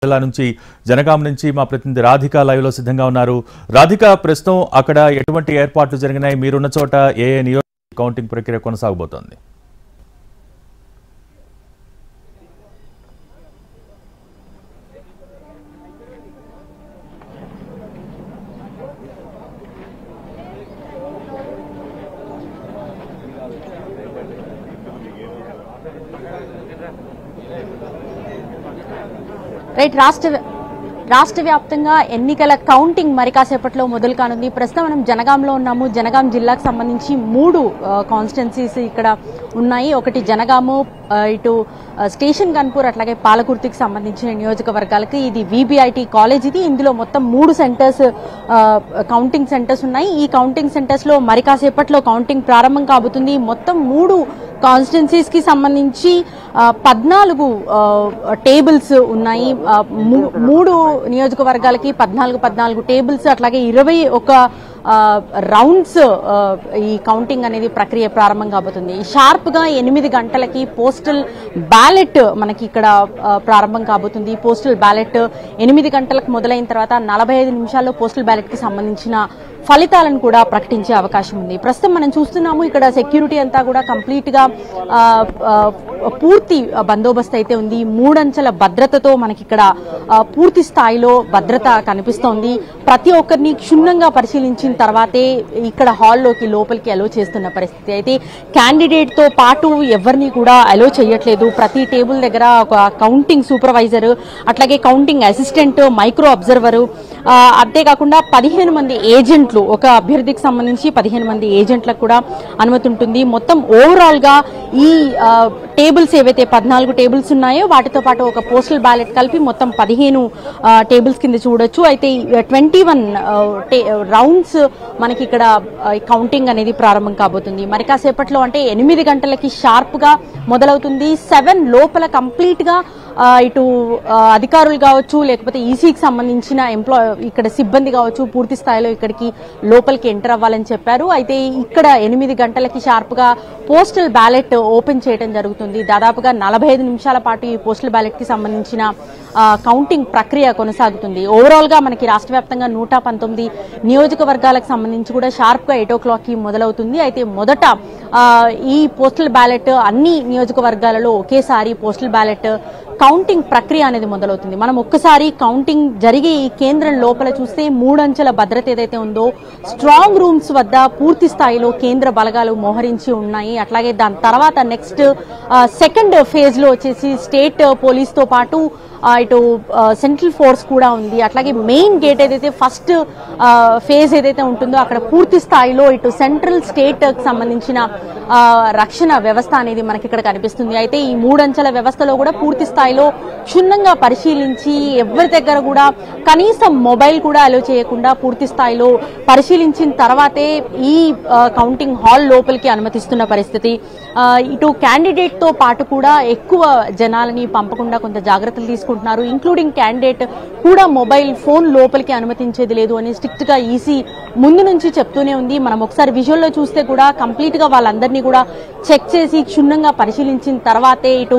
జిల్లా నుంచి జనగాం నుంచి మా ప్రతినిధి రాధిక లైవ్ లో సిద్ధంగా ఉన్నారు రాధిక ప్రస్తుతం అక్కడ ఎటువంటి ఏర్పాట్లు జరిగినాయి మీరున్న చోట ఏ ఏ నియోజక కౌంటింగ్ ప్రక్రియ కొనసాగబోతోంది రైట్ రాష్ట్ర రాష్ట్ర వ్యాప్తంగా ఎన్నికల కౌంటింగ్ మరి కాసేపట్లో మొదలు కానుంది ప్రస్తుతం మనం జనగాంలో ఉన్నాము జనగాం జిల్లాకు సంబంధించి మూడు కాన్స్టిట్యున్సీస్ ఇక్కడ ఉన్నాయి ఒకటి జనగాము ఆ, ఇటు ఆ, స్టేషన్ గన్పూర్ అట్లాగే పాలకుర్తికి సంబంధించిన నియోజకవర్గాలకి ఇది విబిఐటి కాలేజ్ ఇది ఇందులో మొత్తం మూడు సెంటర్స్ ఆ, కౌంటింగ్ సెంటర్స్ ఉన్నాయి ఈ కౌంటింగ్ సెంటర్స్ లో మరి కాసేపట్లో కౌంటింగ్ ప్రారంభం కాబోతుంది మొత్తం మూడు కాన్స్టిట్యున్సీస్ కి సంబంధించి ఆ, పద్నాలుగు ఆ, టేబుల్స్ ఉన్నాయి ఆ, మూ- మూడు నియోజకవర్గాలకి పద్నాలుగు పద్నాలుగు టేబుల్స్ అట్లాగే ఇరవై ఒక ఆ, రౌండ్స్ ఆ, ఈ కౌంటింగ్ అనేది ప్రక్రియ ప్రారంభం కాబోతుంది షార్ప్ గా ఎనిమిది గంటలకి పోస్టల్ బ్యాలెట్ మనకి ఇక్కడ ఆ, ప్రారంభం కాబోతుంది పోస్టల్ బ్యాలెట్ ఎనిమిది గంటలకు మొదలైన తర్వాత నలభై ఐదు నిమిషాల్లో పోస్టల్ బ్యాలెట్ కి సంబంధించిన ఫలితాలను కూడా ప్రకటించే అవకాశం ఉంది ప్రస్తుతం మనం చూస్తున్నాము ఇక్కడ సెక్యూరిటీ అంతా కూడా కంప్లీట్ గా ఆ, ఆ, పూర్తి బందోబస్తు అయితే ఉంది మూడంచెల భద్రతతో మనకి ఇక్కడ ఆ, పూర్తి స్థాయిలో భద్రత కనిపిస్తోంది ప్రతి ఒక్కరిని క్షుణ్ణంగా పరిశీలించిన తర్వాతే ఇక్కడ హాల్లోకి లోపలికి అలో చేస్తున్న పరిస్థితి అయితే క్యాండిడేట్ తో పాటు ఎవరిని కూడా అలో చేయట్లేదు ప్రతి టేబుల్ దగ్గర ఒక కౌంటింగ్ సూపర్వైజర్ అట్లాగే కౌంటింగ్ అసిస్టెంట్ మైక్రో అబ్జర్వర్ అంతేకాకుండా పదిహేను మంది ఏజెంట్లు ఒక అభ్యర్థికి సంబంధించి పదిహేను మంది ఏజెంట్లకు కూడా అనుమతి ఉంటుంది మొత్తం ఓవరాల్ గా ఈ ఆ, టేబుల్స్ ఏవైతే పద్నాలుగు టేబుల్స్ ఉన్నాయో వాటితో పాటు ఒక పోస్టల్ బ్యాలెట్ కలిపి మొత్తం పదిహేను ఆ, టేబుల్స్ కింద చూడొచ్చు అయితే ట్వంటీ వన్ రౌండ్స్ మనకి ఇక్కడ ఆ, ఈ కౌంటింగ్ అనేది ప్రారంభం కాబోతుంది మరి కాసేపట్లో అంటే ఎనిమిది గంటలకి షార్ప్ గా మొదలవుతుంది సెవెన్ లోపల కంప్లీట్ గా ఆ, ఇటు ఆ, అధికారులు కావచ్చు లేకపోతే ఈసీకి సంబంధించిన ఎంప్లాయ్ ఇక్కడ సిబ్బంది కావచ్చు పూర్తి స్థాయిలో ఇక్కడికి లోపలికి ఎంటర్ అవ్వాలని చెప్పారు అయితే ఇక్కడ ఎనిమిది గంటలకి షార్ప్ గా పోస్టల్ బ్యాలెట్ ఓపెన్ చేయడం జరుగుతుంది దాదాపుగా నలభై ఐదు నిమిషాల పాటు ఈ పోస్టల్ బ్యాలెట్ కి సంబంధించిన ఆ, కౌంటింగ్ ప్రక్రియ కొనసాగుతుంది ఓవరాల్ గా మనకి రాష్ట్ర వ్యాప్తంగా నూట పంతొమ్మిది నియోజకవర్గాలకు సంబంధించి కూడా షార్ప్ గా ఎయిట్ ఓ క్లాక్ కి మొదలవుతుంది అయితే మొదట ఆ, ఈ పోస్టల్ బ్యాలెట్ అన్ని నియోజకవర్గాలలో ఒకేసారి పోస్టల్ బ్యాలెట్ కౌంటింగ్ ప్రక్రియ అనేది మొదలవుతుంది మనం ఒక్కసారి కౌంటింగ్ జరిగే ఈ కేంద్రం లోపల చూస్తే మూడంచెల భద్రత ఏదైతే ఉందో స్ట్రాంగ్ రూమ్స్ వద్ద పూర్తి స్థాయిలో కేంద్ర బలగాలు మోహరించి ఉన్నాయి అట్లాగే దాని తర్వాత నెక్స్ట్ సెకండ్ ఫేజ్ లో వచ్చేసి స్టేట్ పోలీస్ తో పాటు ఆ, ఇటు సెంట్రల్ ఫోర్స్ కూడా ఉంది అట్లాగే మెయిన్ గేట్ ఏదైతే ఫస్ట్ ఫేజ్ ఏదైతే ఉంటుందో అక్కడ పూర్తి స్థాయిలో ఇటు సెంట్రల్ స్టేట్ కి సంబంధించిన ఆ, రక్షణ వ్యవస్థ అనేది మనకి ఇక్కడ కనిపిస్తుంది అయితే ఈ మూడంచెల వ్యవస్థలో కూడా పూర్తి స్థాయిలో క్షుణ్ణంగా పరిశీలించి ఎవరి దగ్గర కూడా కనీసం మొబైల్ కూడా అలో చేయకుండా పూర్తి స్థాయిలో పరిశీలించిన తర్వాతే ఈ ఆ, కౌంటింగ్ హాల్ లోపలికి అనుమతిస్తున్న పరిస్థితి ఆ, ఇటు క్యాండిడేట్ తో పాటు కూడా ఎక్కువ జనాలని పంపకుండా కొంత జాగ్రత్తలు తీసుకుంటున్నారు ఇంక్లూడింగ్ క్యాండిడేట్ కూడా మొబైల్ ఫోన్ లోపలికి అనుమతించేది లేదు అని స్ట్రిక్ట్ గా ఈసీ ముందు నుంచి చెప్తూనే ఉంది మనం ఒకసారి విజువల్లో చూస్తే కూడా కంప్లీట్ గా వాళ్ళందరినీ కూడా చెక్ చేసి క్షుణ్ణంగా పరిశీలించిన తర్వాతే ఇటు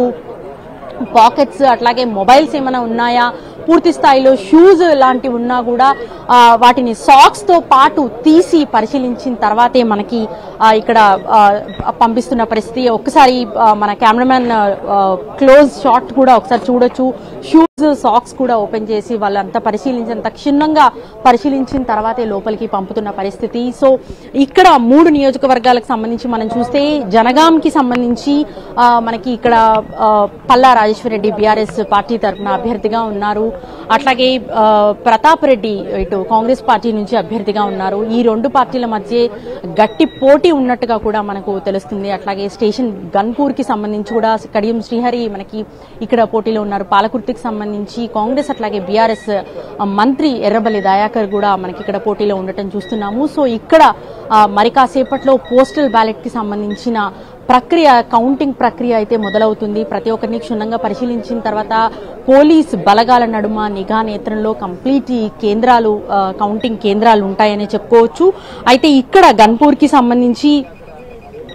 పాకెట్స్ అట్లాగే మొబైల్స్ ఏమైనా ఉన్నాయా పూర్తి స్థాయిలో షూస్ లాంటివి ఉన్నా కూడా ఆ, వాటిని సాక్స్ తో పాటు తీసి పరిశీలించిన తర్వాతే మనకి ఆ, ఇక్కడ ఆ, పంపిస్తున్న పరిస్థితి ఒక్కసారి ఆ, మన కెమెరామెన్ క్లోజ్ షాట్ కూడా ఒకసారి చూడొచ్చు షూస్ సాక్స్ కూడా ఓపెన్ చేసి వాళ్ళంతా పరిశీలించినంత క్షుణ్ణంగా పరిశీలించిన తర్వాతే లోపలికి పంపుతున్న పరిస్థితి సో ఇక్కడ మూడు నియోజకవర్గాలకు సంబంధించి మనం చూస్తే జనగాంకి సంబంధించి ఆ, మనకి ఇక్కడ ఆ, పల్లా రాజేశ్వరరెడ్డి బీఆర్ఎస్ పార్టీ తరఫున అభ్యర్థిగా ఉన్నారు అట్లాగే ఆ, ప్రతాప్ రెడ్డి ఇటు కాంగ్రెస్ పార్టీ నుంచి అభ్యర్థిగా ఉన్నారు ఈ రెండు పార్టీల మధ్య గట్టి పోటీ ఉన్నట్టుగా కూడా మనకు తెలుస్తుంది అట్లాగే స్టేషన్ గన్పూర్ కి సంబంధించి కూడా కడియం శ్రీహరి మనకి ఇక్కడ పోటీలో ఉన్నారు పాలకుర్తికి సంబంధించి కాంగ్రెస్ అట్లాగే బీఆర్ఎస్ మంత్రి ఎర్రబల్లి దయాకర్ కూడా మనకి ఇక్కడ పోటీలో ఉండటం చూస్తున్నాము సో ఇక్కడ ఆ, మరి కాసేపట్లో పోస్టల్ బ్యాలెట్ కి సంబంధించిన ప్రక్రియ కౌంటింగ్ ప్రక్రియ అయితే మొదలవుతుంది ప్రతి ఒక్కరిని క్షుణ్ణంగా పరిశీలించిన తర్వాత పోలీస్ బలగాల నడుమ నిఘా నేత్రంలో కంప్లీట్ ఈ కేంద్రాలు ఆ, కౌంటింగ్ కేంద్రాలు ఉంటాయని చెప్పుకోవచ్చు అయితే ఇక్కడ గన్పూర్ కి సంబంధించి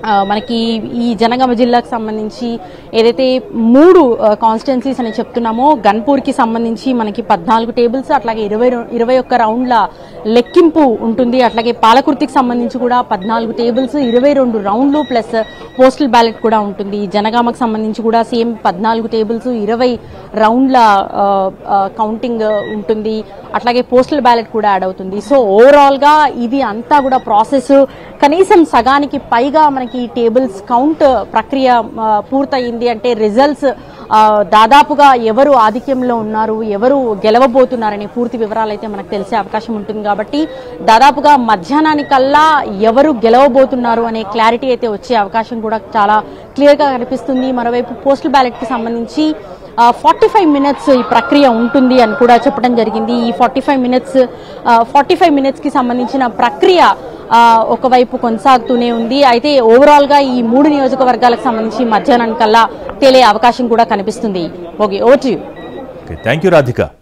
ఆ, మనకి ఈ జనగామ జిల్లాకు సంబంధించి ఏదైతే మూడు కాన్స్టిట్యున్సీస్ అని చెప్తున్నామో గన్పూర్కి సంబంధించి మనకి పద్నాలుగు టేబుల్స్ అట్లాగే ఇరవై రౌ- ఇరవై ఒక్క రౌండ్ల లెక్కింపు ఉంటుంది అట్లాగే పాలకుర్తికి సంబంధించి కూడా పద్నాలుగు టేబుల్స్ ఇరవై రెండు రౌండ్లు ప్లస్ పోస్టల్ బ్యాలెట్ కూడా ఉంటుంది జనగామకు సంబంధించి కూడా సేమ్ పద్నాలుగు టేబుల్స్ ఇరవై రౌండ్ల ఆ, ఆ, కౌంటింగ్ ఉంటుంది అట్లాగే పోస్టల్ బ్యాలెట్ కూడా యాడ్ అవుతుంది సో ఓవరాల్ గా ఇది అంతా కూడా ప్రాసెస్ కనీసం సగానికి పైగా మనకి ఈ టేబుల్స్ కౌంట్ ప్రక్రియ ఆ, పూర్తయింది అంటే రిజల్ట్స్ దాదాపుగా ఎవరు ఆధిక్యంలో ఉన్నారు ఎవరు గెలవబోతున్నారనే పూర్తి వివరాలు అయితే మనకు తెలిసే అవకాశం ఉంటుంది కాబట్టి దాదాపుగా మధ్యాహ్నానికల్లా ఎవరు గెలవబోతున్నారు అనే క్లారిటీ అయితే వచ్చే అవకాశం కూడా చాలా క్లియర్ గా కనిపిస్తుంది మరోవైపు పోస్టల్ బ్యాలెట్ కి సంబంధించి ఫార్టీ ఫైవ్ మినిట్స్ ఈ ప్రక్రియ ఉంటుంది అని కూడా చెప్పడం జరిగింది ఈ forty five minutes forty five మినిట్స్కి సంబంధించిన ప్రక్రియ ఆ, ఒకవైపు కొనసాగుతూనే ఉంది అయితే ఓవరాల్ గా ఈ మూడు నియోజకవర్గాలకు సంబంధించి మధ్యాహ్నానికల్లా తేలే అవకాశం కూడా కనిపిస్తుంది okay over to you okay thank you Radhika